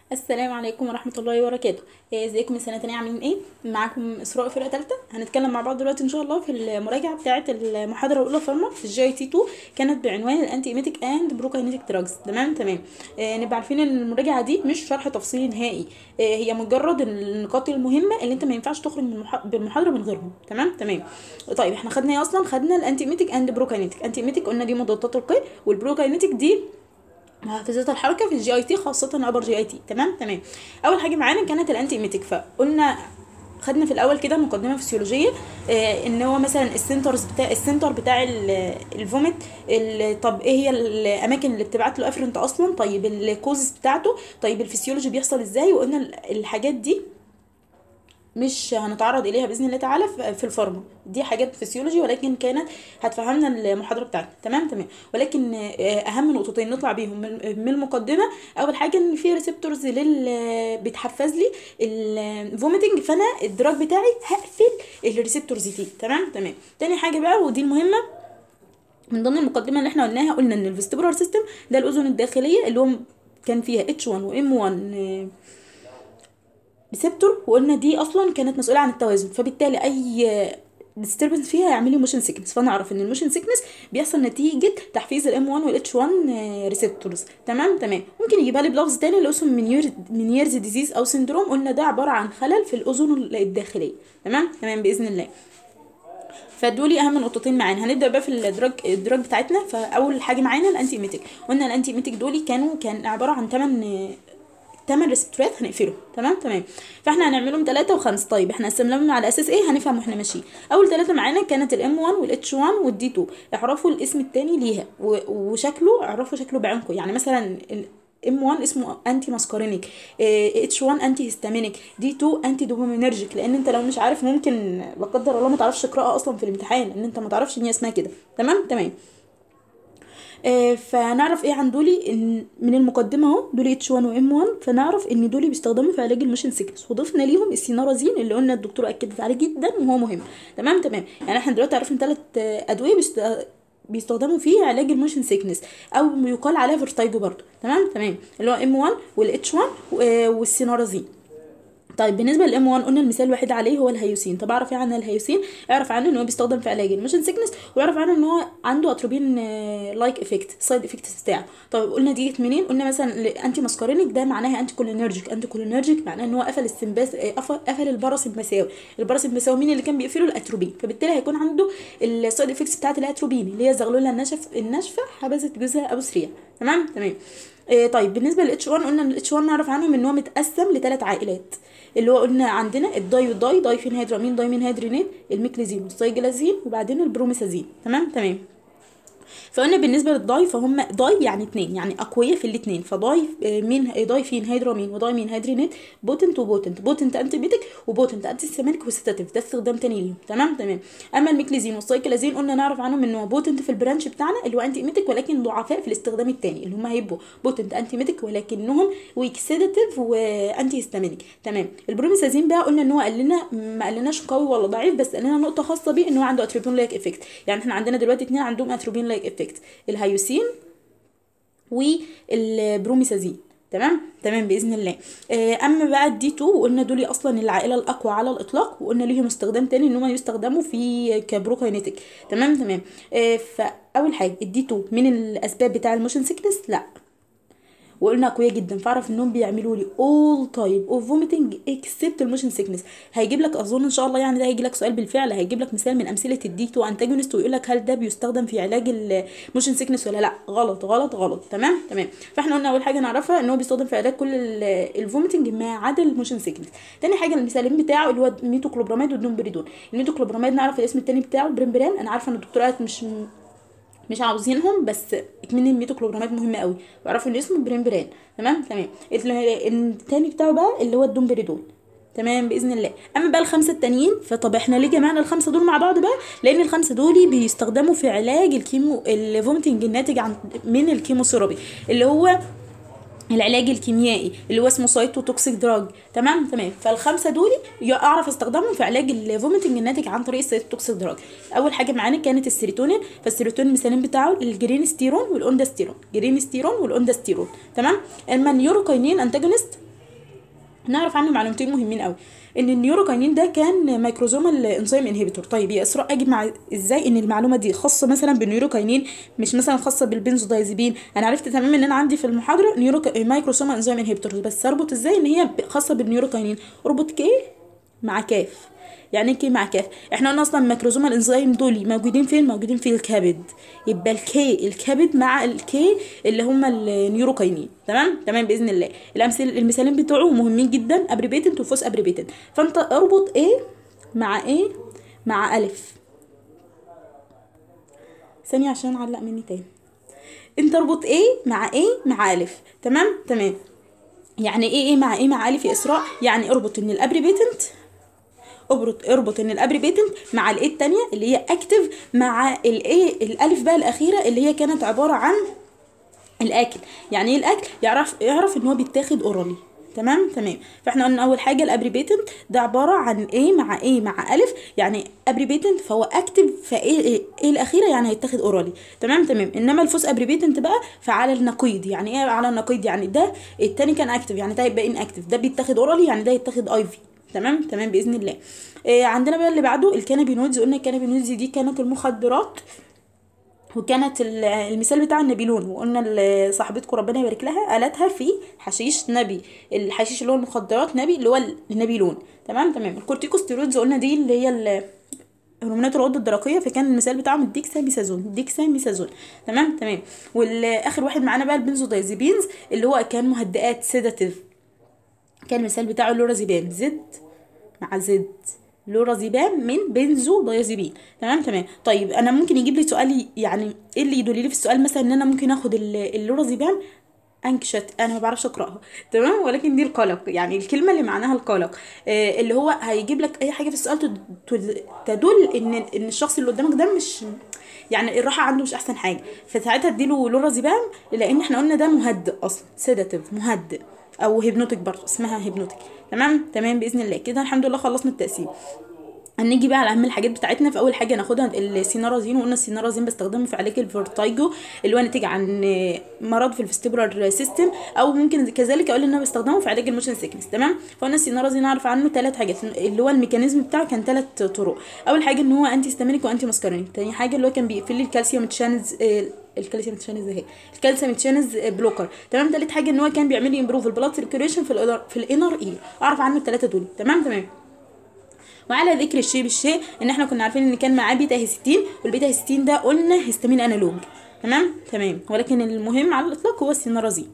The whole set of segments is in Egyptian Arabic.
السلام عليكم ورحمة الله وبركاته إيه، ازيكم من سنة تانية عاملين ايه معاكم اسراء فرقة تالتة هنتكلم مع بعض دلوقتي ان شاء الله في المراجعة بتاعة المحاضرة الاولى فارما في الجي تي 2 كانت بعنوان الانتي ايميتيك اند بروكاينيتيك دراجز تمام تمام إيه نبقى عارفين ان المراجعة دي مش شرح تفصيلي نهائي إيه هي مجرد النقاط المهمة اللي انت ما ينفعش تخرج من المح- بالمحاضرة من غيرهم تمام تمام طيب احنا خدنا ايه اصلا خدنا الانتي ايميتيك اند بروكاينيتيك انتي ايميتيك قلنا دي مضادات القيء والبروكاينيتيك دي محفزات الحركه في الجي اي تي خاصه ابر جي اي تي تمام تمام اول حاجه معانا كانت الانتي ايميتيك فقلنا خدنا في الاول كده مقدمه فسيولوجيه آه ان هو مثلا السنترز بتاع السنتر بتاع ال- الفوميت ال- طب ايه هي الاماكن اللي بتبعت له افرنت اصلا طيب الكوزز بتاعته طيب الفسيولوجي بيحصل ازاي وقلنا ال- الحاجات دي مش هنتعرض اليها باذن الله تعالى في- في الفارما دي حاجات فسيولوجي ولكن كانت هتفهمنا المحاضره بتاعتنا تمام تمام ولكن آه، اهم نقطتين نطلع بيهم من من المقدمه اول حاجه ان في ريسبتورز لل بتحفز لي الفوميتنج فانا الدراج بتاعي هقفل الريسبتورز دي تمام تمام تاني حاجه بقى ودي المهمه من ضمن المقدمه اللي احنا قلناها قلنا ان الفيستيبولار سيستم ده الاذن الداخليه اللي هو كان فيها اتش 1 وام 1 ريسبتور وقلنا دي اصلا كانت مسؤوله عن التوازن فبالتالي اي ديستربنس فيها يعمل لي موشن سيكنس فانا اعرف ان الموشن سيكنس بيحصل نتيجه تحفيز الام 1 والاتش 1 ريسبتورز تمام تمام ممكن يجيبها لي بلفظ تاني اللي اسمه منير منيرز ديزيز او سندروم قلنا ده عباره عن خلل في الاذن الداخليه تمام تمام باذن الله فدول اهم نقطتين معانا هنبدا بقى في الدراج الدراج بتاعتنا فاول حاجه معانا الانتي ايميتيك قلنا الانتي ايميتيك دول كانوا كان عباره عن 8 8 ريسبتورات هنقفلهم تمام تمام فاحنا هنعملهم 3 و5 طيب احنا قسمناهم على اساس ايه هنفهم واحنا ماشيين اول ثلاثه معانا كانت الام 1 والاتش 1 والدي 2 اعرفوا الاسم الثاني ليها و- وشكله اعرفوا شكله بعينكم يعني مثلا ام 1 اسمه انتي ماسكارينيك اتش 1 انتي هيستامينيك دي 2 انتي دوبامينرجيك لان انت لو مش عارف ممكن لا قدر الله ما تعرفش تقراها اصلا في الامتحان ان انت ما تعرفش ان هي اسمها كده تمام تمام آه، فنعرف ايه عن دولي إن من المقدمه اهو دولي اتش 1 وام 1 فنعرف ان دولي بيستخدموا في علاج الموشن سيكنس وضفنا ليهم السينارازين اللي قلنا الدكتوره اكدت عليه جدا وهو مهم تمام تمام يعني احنا دلوقتي عرفنا ثلاث ادويه بيست... بيستخدموا في علاج الموشن سيكنس او يقال عليها فيرتايجو برضه تمام تمام اللي هو ام 1 والاتش 1 والسينارازين طيب بالنسبه للام 1 قلنا المثال الوحيد عليه هو الهيوسين طب اعرف ايه عن الهيوسين اعرف عنه ان هو بيستخدم في علاج الموشن سيكنس واعرف عنه ان هو عنده اتروبين لايك افكت سايد افكت بتاعه طب قلنا دي جت منين قلنا مثلا الانتي ماسكارينيك ده معناها انتي كولينرجيك انتي كولينرجيك معناه ان هو قفل السمباس آه، قفل قفل الباراسمباساوي الباراسمباساوي مين اللي كان بيقفله الاتروبين فبالتالي هيكون عنده السايد افكتس بتاعت الاتروبين اللي هي الزغلوله النشف الناشفه حبسه جوزها ابو سريع تمام تمام إيه طيب بالنسبه للاتش 1 قلنا الاتش 1 نعرف عنهم ان هو متقسم لثلاث عائلات اللي هو قلنا عندنا الداي والداي دايفين هيدرامين دايمين هيدرينيت الميكليزين والسايجلازين وبعدين البروميسازين تمام تمام فقلنا بالنسبه للداي فهم داي يعني اتنين يعني اقوياء في الاتنين فداي آه، مين داي فين هيدرامين وداي مين هيدرينيت بوتنت وبوتنت بوتنت انتي بيتك وبوتنت انتي سيمانيك وستاتيف ده استخدام تاني ليهم تمام تمام اما الميكليزين والسايكلازين قلنا نعرف عنهم ان هو بوتنت في البرانش بتاعنا اللي هو انتي ايميتك ولكن ضعفاء في الاستخدام التاني اللي هم هيبقوا بوتنت انتي ايميتك ولكنهم ويك سيداتيف وانتي هيستامينيك تمام البروميسازين بقى قلنا ان هو قال لنا ما قالناش قوي ولا ضعيف بس قال لنا نقطه خاصه بيه ان هو عنده اتروبين لايك افكت يعني احنا عندنا دلوقتي اتنين عندهم اتروبين لايك افكت الهيوسين والبروميسازين تمام تمام باذن الله آه، اما بقى الدي 2 قلنا دول اصلا العائله الاقوى على الاطلاق وقلنا ليهم استخدام تاني ان هم يستخدموا في كبروكاينيتك تمام تمام آه، فاول حاجه الدي 2 من الاسباب بتاع الموشن سيكنس لا وقلنا اقوياء جدا فاعرف انهم بيعملوا لي اول تايب اوف فوميتنج اكسبت الموشن سيكنس هيجيب لك اظن ان شاء الله يعني ده هيجي لك سؤال بالفعل هيجيب لك مثال من امثله الدي 2 انتاجونست ويقول لك هل ده بيستخدم في علاج الموشن سيكنس ولا لا غلط غلط غلط تمام تمام فاحنا قلنا اول حاجه نعرفها ان هو بيستخدم في علاج كل الفوميتنج ما عدا الموشن سيكنس تاني حاجه المثالين بتاعه اللي هو الميتوكلوبراميد والدومبريدون الميتوكلوبراميد نعرف الاسم التاني بتاعه البريمبران انا عارفه ان الدكتورات مش مش عاوزينهم بس من الميتوكلوبرامات مهمه قوي واعرفوا ان اسمه بريمبران تمام تمام ال- التاني بتاعه بقى اللي هو الدومبريدول تمام باذن الله اما بقى الخمسه التانيين فطب احنا ليه جمعنا الخمسه دول مع بعض بقى لان الخمسه دول بيستخدموا في علاج الكيمو الفوميتنج الناتج عن من الكيموثيرابي اللي هو العلاج الكيميائي اللي هو اسمه سايتوتوكسيك دراج تمام تمام فالخمسه دول ي- اعرف استخدمهم في علاج الفوميتنج الناتج عن طريق السايتوتوكسيك دراج اول حاجه معانا كانت السيروتونين فالسيروتونين المثالين بتاعه الجرينستيرون والاونداستيرون جرينستيرون والاونداستيرون تمام اما النيوروكاينين انتاجونست نعرف عنه معلومتين مهمين قوي ان النيوروكاينين ده كان مايكروزومال انزيم انهبيتور طيب يا اسراء اجي مع ازاي ان المعلومه دي خاصه مثلا بالنيوروكاينين مش مثلا خاصه بالبنزودايزيبين انا عرفت تماما ان انا عندي في المحاضره نيوروك... مايكروزومال انزيم انهبيتور بس اربط ازاي ان هي خاصه بالنيوروكاينين اربط كي مع كاف يعني ايه كي مع كاف احنا قلنا اصلا الميكروزومال انزيم دول موجودين فين موجودين في الكبد يبقى الكي الكبد مع الكي اللي هم النيوروكاينين تمام تمام باذن الله الامثله المثالين بتوعه مهمين جدا ابريبيتنت وفوس ابريبيتنت فانت اربط ايه مع ايه مع الف ثانيه عشان علق مني تاني انت اربط ايه مع ايه مع الف تمام تمام يعني ايه ايه مع ايه مع الف يا اسراء يعني اربط ان الابريبيتنت اربط اربط ان الابريبيتنت مع الايه التانية اللي هي اكتف مع الايه الالف بقى الاخيره اللي هي كانت عباره عن الاكل يعني ايه الاكل يعرف يعرف ان هو بيتاخد اورالي تمام تمام فاحنا قلنا اول حاجه الابريبيتنت ده عباره عن ايه مع ايه مع الف يعني ابريبيتنت فهو اكتف فايه ايه, إيه الاخيره يعني هيتاخد اورالي تمام تمام انما الفوس ابريبيتنت بقى فعلى النقيض يعني ايه على النقيض يعني ده التاني كان اكتف يعني ده يبقى ان اكتف ده بيتاخد اورالي يعني ده يتاخد اي في تمام تمام باذن الله إيه عندنا بقى اللي بعده الكانابينويدز قلنا الكانابينويدز دي كانت المخدرات وكانت المثال بتاع النبيلون وقلنا صاحبتكم ربنا يبارك لها قالتها في حشيش نبي الحشيش اللي هو المخدرات نبي اللي هو النبيلون تمام تمام الكورتيكوستيرويدز قلنا دي اللي هي هرمونات الغده الدرقيه فكان المثال بتاعهم الديكساميثازون الديكساميثازون تمام تمام والاخر واحد معانا بقى البنزودايزيبينز اللي هو كان مهدئات سيداتيف كان المثال بتاعه لورازيبام زد مع زد لورازيبام من بنزو دايازيبين تمام تمام طيب انا ممكن يجيب لي سؤال يعني ايه اللي يدل لي في السؤال مثلا ان انا ممكن اخد اللورازيبام انكشت انا ما بعرفش اقراها تمام ولكن دي القلق يعني الكلمه اللي معناها القلق آه اللي هو هيجيب لك اي حاجه في السؤال تدل ان ان الشخص اللي قدامك ده مش يعني الراحه عنده مش احسن حاجه فساعتها اديله لورازيبام لان احنا قلنا ده مهدئ اصلا سيداتيف مهدئ او هيبنوتيك برضه اسمها هيبنوتيك تمام تمام باذن الله كده الحمد لله خلصنا التقسيم هنيجي بقى على اهم الحاجات بتاعتنا في اول حاجه ناخدها السينارازين وقلنا السينارازين بستخدمه في علاج الفيرتايجو اللي هو ناتج عن مرض في الفستيبولار سيستم او ممكن كذلك اقول ان انا بستخدمه في علاج الموشن سيكنس تمام فقلنا السينارازين اعرف عنه ثلاث حاجات اللي هو الميكانيزم بتاعه كان ثلاث طرق اول حاجه ان هو انتي ستامينيك وانتي ماسكارينيك تاني حاجه اللي هو كان بيقفل لي الكالسيوم تشانلز الكالسيوم تشانلز اهي الكالسيوم تشانلز بلوكر تمام تالت حاجه ان هو كان بيعمل لي امبروف البلاد سيركيوليشن في الانر في الانر اير اعرف عنه الثلاثه دول تمام تمام وعلى ذكر الشيء بالشيء ان احنا كنا عارفين ان كان معاه بيتا هيستين والبيتا هيستين ده قلنا هيستامين انالوج تمام تمام ولكن المهم على الاطلاق هو السينارازين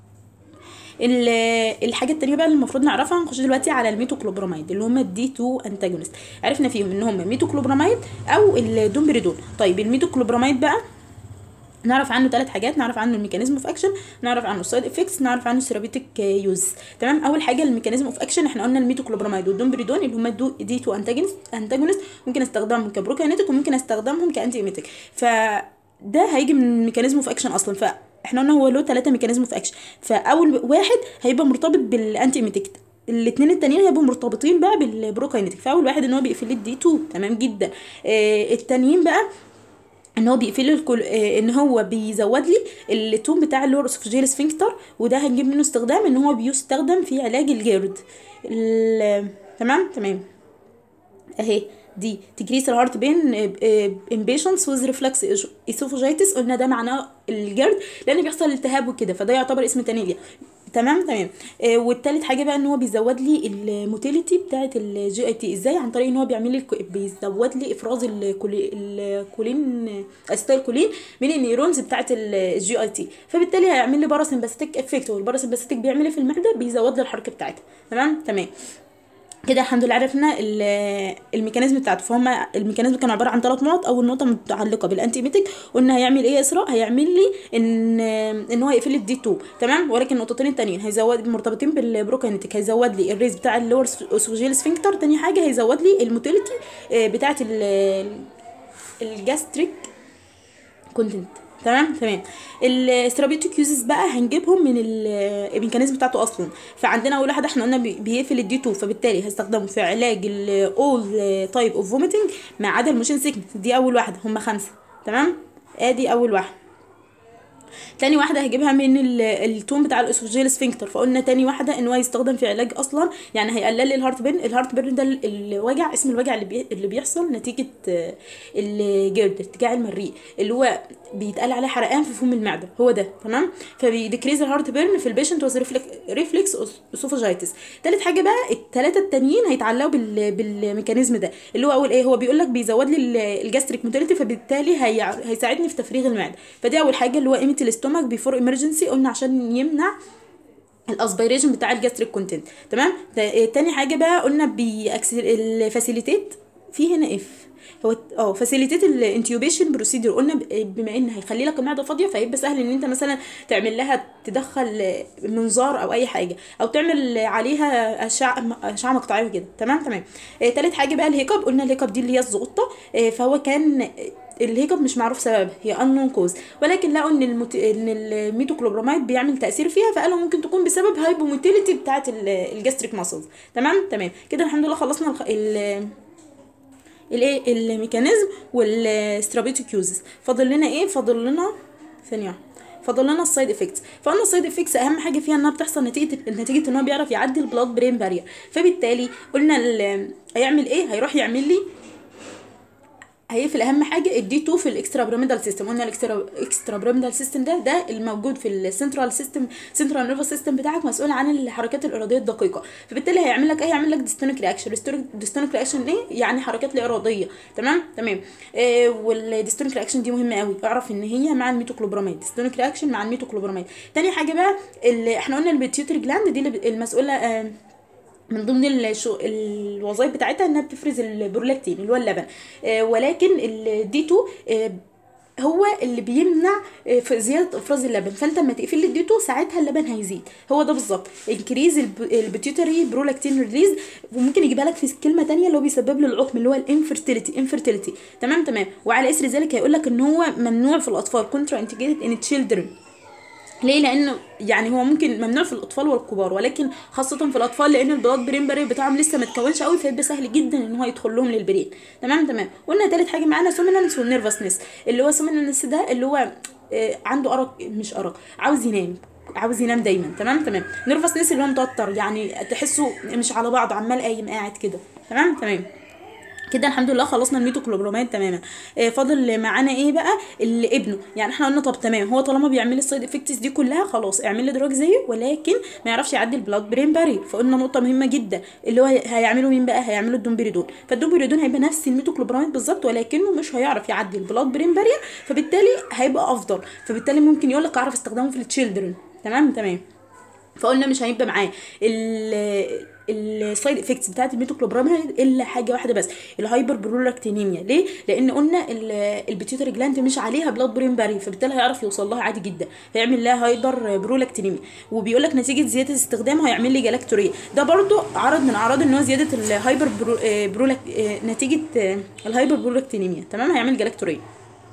الحاجه التانية بقى اللي المفروض نعرفها هنخش دلوقتي على الميتوكلوبراميد اللي هم الدي 2 انتاجونست عرفنا فيهم ان هم الميتوكلوبراميد او الدومبريدون طيب الميتوكلوبراميد بقى نعرف عنه ثلاث حاجات نعرف عنه الميكانيزم اوف اكشن نعرف عنه السايد افكتس نعرف عنه الثيرابيوتيك يوز تمام اول حاجه الميكانيزم اوف اكشن احنا قلنا الميتوكلوبراميد والدومبريدون اللي هم دو دي تو انتاجونست انتاجونست ممكن استخدمهم كبروكاينيتيك وممكن استخدمهم كانتي ايميتيك فده هيجي من ميكانيزم اوف اكشن اصلا ف احنا قلنا هو له ثلاثه ميكانيزم اوف اكشن فاول واحد هيبقى مرتبط بالانتي ايميتيك الاثنين التانيين هيبقوا مرتبطين بقى بالبروكاينيتيك فاول واحد ان هو بيقفل الدي 2 تمام جدا آه التانيين بقى ان هو بيقفل لي الكل... آه ان هو بيزود لي التون بتاع اللورسوفجيل سفنكتر وده هنجيب منه استخدام ان هو بيستخدم في علاج الجرد ال... تمام تمام اهي دي تكريس الهارت بين امبيشنس ويز ريفلكس اسوفوجيتس قلنا ده معناه الجرد لان بيحصل التهاب وكده فده يعتبر اسم تاني ليه تمام تمام آه والتالت حاجه بقى ان هو بيزود لي الموتيليتي بتاعه الجي اي تي ازاي عن طريق ان هو بيعمل لي بيزود لي افراز الكولي الكولين اسيتايل كولين من النيورونز بتاعه الجي اي تي فبالتالي هيعمل لي باراسمباثيك افكت والباراسمباثيك بيعمل ايه في المعده بيزود لي الحركه بتاعتها تمام تمام كده الحمد لله عرفنا الميكانيزم بتاعته فهم الميكانيزم كان عباره عن ثلاث نقط اول نقطه متعلقه بالانتي ميتيك قلنا هيعمل ايه يا اسراء هيعمل لي ان ان هو يقفل الدي 2 تمام ولكن النقطتين التانيين هيزود مرتبطين بالبروكاينيتيك هيزود لي الريز بتاع اللور اسوجيل سفنكتر تاني حاجه هيزود لي الموتيليتي بتاعه الجاستريك كونتنت تمام تمام الثيرابيوتيك يوزز بقى هنجيبهم من الميكانيزم بتاعته اصلا فعندنا اول واحده احنا قلنا بيقفل الدي 2 فبالتالي هستخدمه في علاج الاول تايب اوف فوميتنج ما عدا الموشن سيكنس دي اول واحده هم خمسه تمام ادي اول واحده تاني واحدة هجيبها من ال- التون بتاع الاسوفجيل سفنكتر فقلنا تاني واحدة ان هو يستخدم في علاج اصلا يعني هيقلل لي الهارت بيرن الهارت بيرن ده ال- الوجع اسم الوجع اللي, بي اللي بيحصل نتيجة آه، الجرد ارتجاع المريء اللي هو بيتقال عليه حرقان في فم المعدة هو ده تمام فبيديكريز الهارت بيرن في البيشنت وز ريفلكس اسوفاجيتس تالت حاجة بقى التلاتة التانيين هيتعلقوا بال بالميكانيزم ده اللي هو اول ايه هو بيقول لك بيزود لي ال- الجاستريك موتيليتي فبالتالي هي هيساعدني في تفريغ المعده فدي اول حاجه اللي هو قيمه الاستومك بيفور ايمرجنسي قلنا عشان يمنع الاسبيريشن بتاع الجاستريك كونتنت تمام تا- تاني حاجه بقى قلنا بيأكسل الفاسيليتيت في هنا اف هو اه فاسيليتيت الانتيوبيشن بروسيدور قلنا ب- بما ان هيخلي لك المعده فاضيه فهيبقى سهل ان انت مثلا تعمل لها تدخل منظار او اي حاجه او تعمل عليها اشعه اشعه مقطعيه كده تمام تمام آه تالت حاجه بقى الهيكب قلنا الهيكب دي اللي هي الزغطه آه فهو كان الهيكب مش معروف سببها هي unknown كوز ولكن لقوا ان المت... ان الميتوكلوبراميد بيعمل تاثير فيها فقالوا ممكن تكون بسبب هايبوموتيليتي بتاعه الجاستريك ماسلز تمام تمام كده الحمد لله خلصنا الخ... ال... الايه الميكانيزم والسترابيتوكيوزس فاضل لنا ايه فاضل لنا ثانيه واحدة. فاضل لنا السايد افكتس فقلنا السايد افكتس اهم حاجه فيها انها بتحصل نتيجه نتيجه ان هو بيعرف يعدي البلاد برين بارير فبالتالي قلنا ال- هيعمل ايه هيروح يعمل لي هيقفل اهم حاجه الدي 2 في الاكسترا بيراميدال سيستم قلنا الاكسترا اكسترا بيراميدال سيستم ده ده الموجود في السنترال سيستم سنترال نيرفس سيستم بتاعك مسؤول عن الحركات الاراديه الدقيقه فبالتالي هيعمل لك ايه هيعمل لك ديستونيك رياكشن ديستونيك رياكشن ايه يعني حركات لا اراديه تمام تمام آه والديستونيك رياكشن دي مهمه قوي اعرف ان هي مع الميتوكلوبراميد ديستونيك رياكشن مع الميتوكلوبراميد تاني حاجه بقى اللي احنا قلنا البيتيوتري جلاند دي اللي المسؤوله آه من ضمن الشو... الوظائف بتاعتها انها بتفرز البرولاكتين اللي هو اللبن آه ولكن الدي 2 آه هو اللي بيمنع آه، في زياده افراز اللبن فانت لما تقفل لي الدي 2 ساعتها اللبن هيزيد هو ده بالظبط انكريز البيتيوتري برولاكتين ريليز وممكن يجيبها لك في كلمه تانية اللي هو بيسبب له العقم اللي هو الانفرتيليتي انفرتيليتي تمام تمام وعلى اثر ذلك هيقول لك ان هو ممنوع في الاطفال كونترا انتجيتد ان تشيلدرن ليه لانه يعني هو ممكن ممنوع في الاطفال والكبار ولكن خاصه في الاطفال لان البلاد برين بارير بتاعهم لسه ما اتكونش قوي فيبقى سهل جدا ان هو يدخل لهم للبرين تمام تمام قلنا تالت حاجه معانا سومينانس والنيرفسنس اللي هو سومينانس ده اللي هو آه، عنده ارق مش ارق عاوز ينام عاوز ينام دايما تمام تمام نيرفسنس اللي هو متوتر يعني تحسه مش على بعض عمال قايم قاعد كده تمام تمام كده الحمد لله خلصنا الميتوكلوبرومات تماما آه، فاضل معانا ايه بقى اللي ابنه يعني احنا قلنا طب تمام هو طالما بيعمل لي السايد افكتس دي كلها خلاص اعمل لي دراج زيه ولكن ما يعرفش يعدي البلاد برين باري فقلنا نقطه مهمه جدا اللي هو هيعملوا مين بقى هيعملوا الدومبيريدون فالدومبيريدون هيبقى نفس الميتوكلوبرومات بالظبط ولكنه مش هيعرف يعدي البلاد برين بارير فبالتالي هيبقى افضل فبالتالي ممكن يقول لك اعرف استخدامه في التشيلدرن تمام تمام فقلنا مش هيبقى معاه ال السايد افكتس بتاعت الميتوكلوبراميد الا حاجه واحده بس الهايبر برولاكتينيميا ليه لان قلنا البيتيوتري جلاند مش عليها بلاد برين باري فبالتالي هيعرف يوصل لها عادي جدا هيعمل لها هايبر برولاكتينيميا وبيقول لك نتيجه زياده استخدامه هيعمل لي جلاكتوريا ده برضو عرض من اعراض ان هو زياده الهايبر برو آه، برولاك آه، نتيجه آه، الهايبر برولاكتينيميا تمام هيعمل جلاكتوريا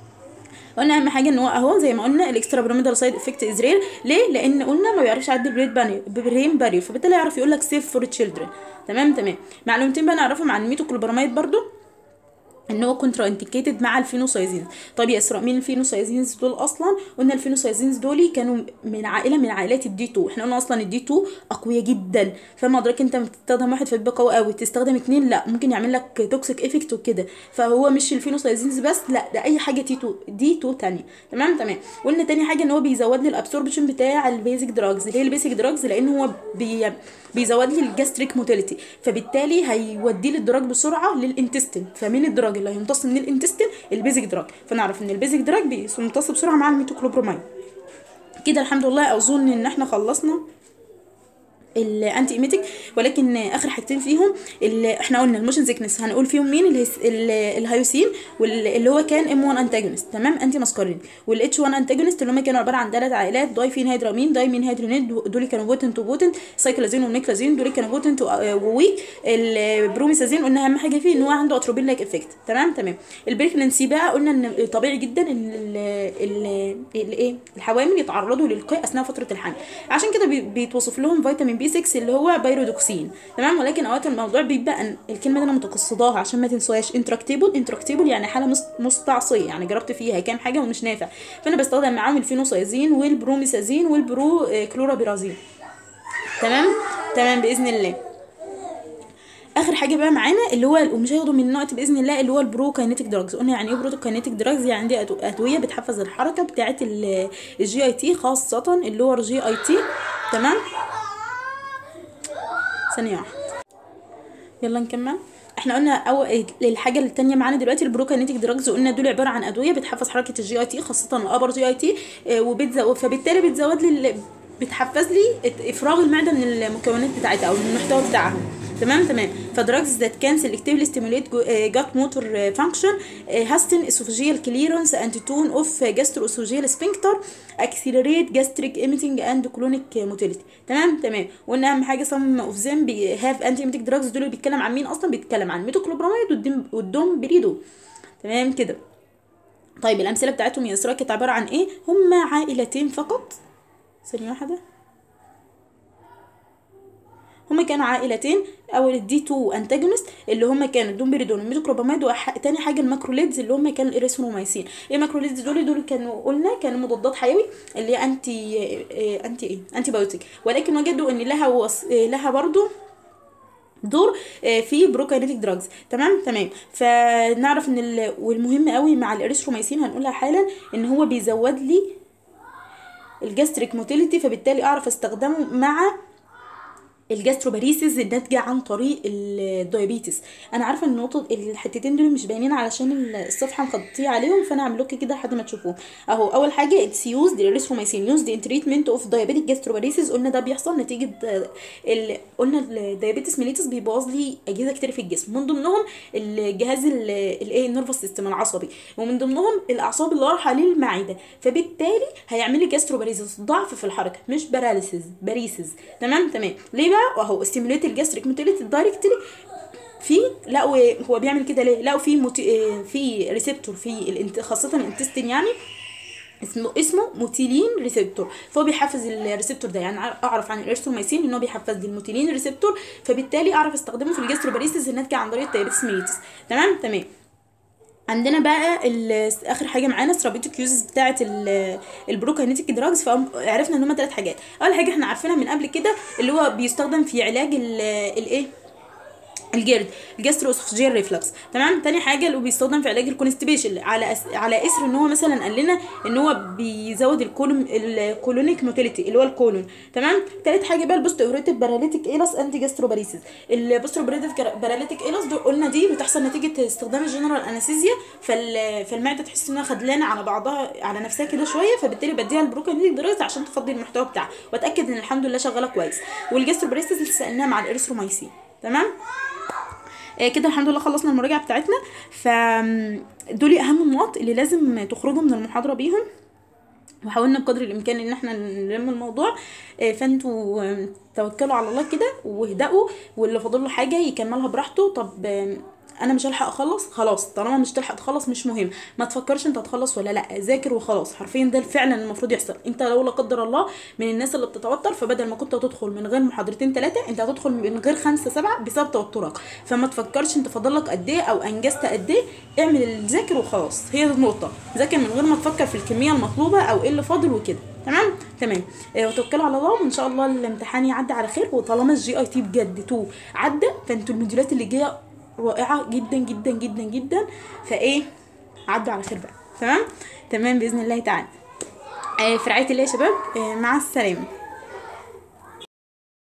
قلنا اهم حاجه ان هو اهو زي ما قلنا الاكسترا بيراميدال سايد افكت از رير ليه لان قلنا ما بيعرفش يعدي البرين باني برين باري فبالتالي يعرف يقول لك سيف فور تشيلدرن تمام تمام معلومتين بقى نعرفهم عن الميتوكلوبراميد برضو ان هو كونترا انديكيتد مع الفينوسايزينز طب يا اسراء مين الفينوسايزينز دول اصلا قلنا الفينوسايزينز دول كانوا من عائله من عائلات الدي 2 احنا قلنا اصلا الدي 2 اقوياء جدا فما ادراك انت بتستخدم واحد فبيبقى قوي قوي تستخدم اتنين لا ممكن يعمل لك توكسيك افكت وكده فهو مش الفينوسايزينز بس لا ده اي حاجه تي 2 دي 2 تانية تمام تمام قلنا تاني حاجه ان هو بيزود لي الابسوربشن بتاع البيزك دراجز ليه البيزك دراجز لان هو بي بيزود لي الجاستريك موتيليتي فبالتالي هيودي لي الدراج بسرعه للانتستين فمين الدراج اللي هيمتص من الانتستين البيزك دراج فنعرف ان البيزك دراج بيمتص بسرعه مع الميتوكلوبروماين كده الحمد لله اظن ان احنا خلصنا الانتي ايميتيك ولكن اخر حاجتين فيهم اللي احنا قلنا الموشن سيكنس هنقول فيهم مين الهيس- ال- الهيوسين واللي هو كان ام 1 انتاجونست تمام انتي ماسكارين والاتش 1 انتاجونست اللي هم كانوا عباره عن ثلاث عائلات دايفين هيدرامين دايمين هيدرونيت دول كانوا بوتنت وبوتنت سايكلازين ونيكلازين دول كانوا بوتنت وويك البروميسازين قلنا اهم حاجه فيه ان هو عنده اتروبين لايك افكت تمام تمام البريكنسي بقى قلنا ان طبيعي جدا ان ال- ال- الايه الحوامل يتعرضوا للقاء اثناء فتره الحمل عشان كده بي- بيتوصف لهم فيتامين بي بي 6 اللي هو بايرودوكسين تمام ولكن اوقات الموضوع بيبقى أن الكلمه دي انا متقصداها عشان ما تنسوهاش انتراكتيبل انتراكتيبل يعني حاله مست- مستعصيه يعني جربت فيها كام حاجه ومش نافع فانا بستخدم معاهم الفينوسايزين والبروميسازين والبرو آه، كلورابيرازين تمام تمام باذن الله اخر حاجه بقى معانا اللي هو ومش هياخدوا من الوقت باذن الله اللي هو البرو كاينيتيك دراجز قلنا يعني ايه برو كاينيتيك دراجز يعني دي أدو- ادويه بتحفز الحركه بتاعه الجي اي تي خاصه اللي هو جي اي تي تمام ثانيه واحده يلا نكمل احنا قلنا اول الحاجه التانية معانا دلوقتي البروكاينيتيك دراجز قلنا دول عباره عن ادويه بتحفز حركه الجي اي تي خاصه الابر جي اي تي وبتزود فبالتالي بتزود لي ال- بتحفز لي ات- افراغ المعده من المكونات بتاعتها او من المحتوى بتاعها تمام تمام فدراجز ذات كان سيلكتيفلي ستيموليت جات موتور فانكشن هاستن اسوفاجيال كليرنس اند تون اوف جاسترو اسوفاجيال سفنكتر اكسلريت جاستريك ايميتنج اند كلونيك موتيليتي تمام تمام وقلنا اهم حاجه سم اوف ذيم هاف انتي ايميتيك دراجز دول بيتكلم عن مين اصلا بيتكلم عن ميتوكلوبراميد والدم والدوم بريدو تمام كده طيب الامثله بتاعتهم يا اسراء كانت عباره عن ايه هما عائلتين فقط ثانيه واحده هما كانوا عائلتين اول الدي 2 انتاجونست اللي هما كانوا الدومبريدون والميتوكروباميد وتاني حاجه الماكروليدز اللي هما كانوا الاريثرومايسين ايه الماكروليدز دول دول كانوا قلنا كانوا مضادات حيوي اللي هي انتي إيه انتي ايه انتي بايوتيك ولكن وجدوا ان لها وص... إيه لها برضو دور آه، في بروكاينيتيك دراجز تمام تمام فنعرف ان ال... والمهم قوي مع الاريثرومايسين هنقولها حالا ان هو بيزود لي الجاستريك موتيليتي فبالتالي اعرف استخدمه مع الجاستروباريسيس الناتجه عن طريق الدايابيتس انا عارفه ان النقطه الحتتين دول مش باينين علشان الصفحه مخطيه عليهم فانا هعمل لكم كده لحد ما تشوفوه اهو اول حاجه اتس يوزد الريثرومايسين يوزد ان تريتمنت اوف دايابيتيك جاستروباريسيس قلنا ده بيحصل نتيجه آه، ال... قلنا الدايابيتس ميليتس بيبوظ لي اجهزه كتير في الجسم من ضمنهم الجهاز الايه النيرفس سيستم العصبي ومن ضمنهم الاعصاب اللي رايحه للمعده فبالتالي هيعمل لي جاستروباريسيس ضعف في الحركه مش باراليسيس باريسيس تمام تمام ليه بقى وهو ستيموليت الجاستريك موتيليتي دايركتلي في لقوا هو بيعمل كده ليه لقوا في موتي... آه، في ريسبتور في الانت... خاصه الانتستين يعني اسمه اسمه موتيلين ريسبتور فهو بيحفز الريسبتور ده يعني اعرف عن الارثرومايسين ان هو بيحفز لي الموتيلين ريسبتور فبالتالي اعرف استخدمه في الجاستروباريسيس الناتجه عن طريق الدايابيتس ميليتس تمام تمام عندنا بقى ال- اخر حاجه معانا ثرابيوتيك يوزز بتاعه البروكاينيتيك دراجز فعرفنا ان هم ثلاث حاجات اول حاجه احنا عارفينها من قبل كده اللي هو بيستخدم في علاج ال- الايه الجرد الجاسترو اسوفجيال ريفلكس تمام تاني حاجه اللي هو بيستخدم في علاج الكونستيبيشن على أس... على اثر ان هو مثلا قال لنا ان هو بيزود الكولوم الكولونيك موتيليتي اللي هو الكولون تمام تالت حاجه بقى البوست اوريتيف باراليتيك ايلس انتي جاستروباريسيس البوست اوريتيف باراليتيك ايلس دول قلنا دي بتحصل نتيجه استخدام الجنرال انستيزيا فال... فالمعده تحس انها خدلانه على بعضها على نفسها كده شويه فبالتالي بديها البروكانيتيك درايز عشان تفضي المحتوى بتاعها واتاكد ان الحمد لله شغاله كويس والجاستروباريسيس اللي سالناها مع الاريثرومايسين تمام آه، كده الحمد لله خلصنا المراجعه بتاعتنا ف دول اهم النقط اللي لازم تخرجوا من المحاضره بيهم وحاولنا بقدر الامكان ان احنا نلم الموضوع آه، فانتوا آه، توكلوا على الله كده واهدأوا واللي فاضل له حاجه يكملها براحته طب آه، انا مش هلحق اخلص خلاص طالما مش تلحق تخلص مش مهم ما تفكرش انت هتخلص ولا لا ذاكر وخلاص حرفيا ده فعلا المفروض يحصل انت لو لا قدر الله من الناس اللي بتتوتر فبدل ما كنت هتدخل من غير محاضرتين ثلاثه انت هتدخل من غير خمسه سبعه بسبب توترك فما تفكرش انت فاضل لك قد ايه او انجزت قد ايه اعمل اللي ذاكر وخلاص هي دي النقطه ذاكر من غير ما تفكر في الكميه المطلوبه او ايه اللي فاضل وكده تمام تمام آه، وتوكلوا على الله وان شاء الله الامتحان يعدي على خير وطالما الجي اي تي بجد 2 عدى فانتوا الموديولات اللي جايه رائعه جدا جدا جدا جدا فايه عدوا على خير بقى تمام تمام باذن الله تعالى آه، في رعايه الله يا شباب آه، مع السلامه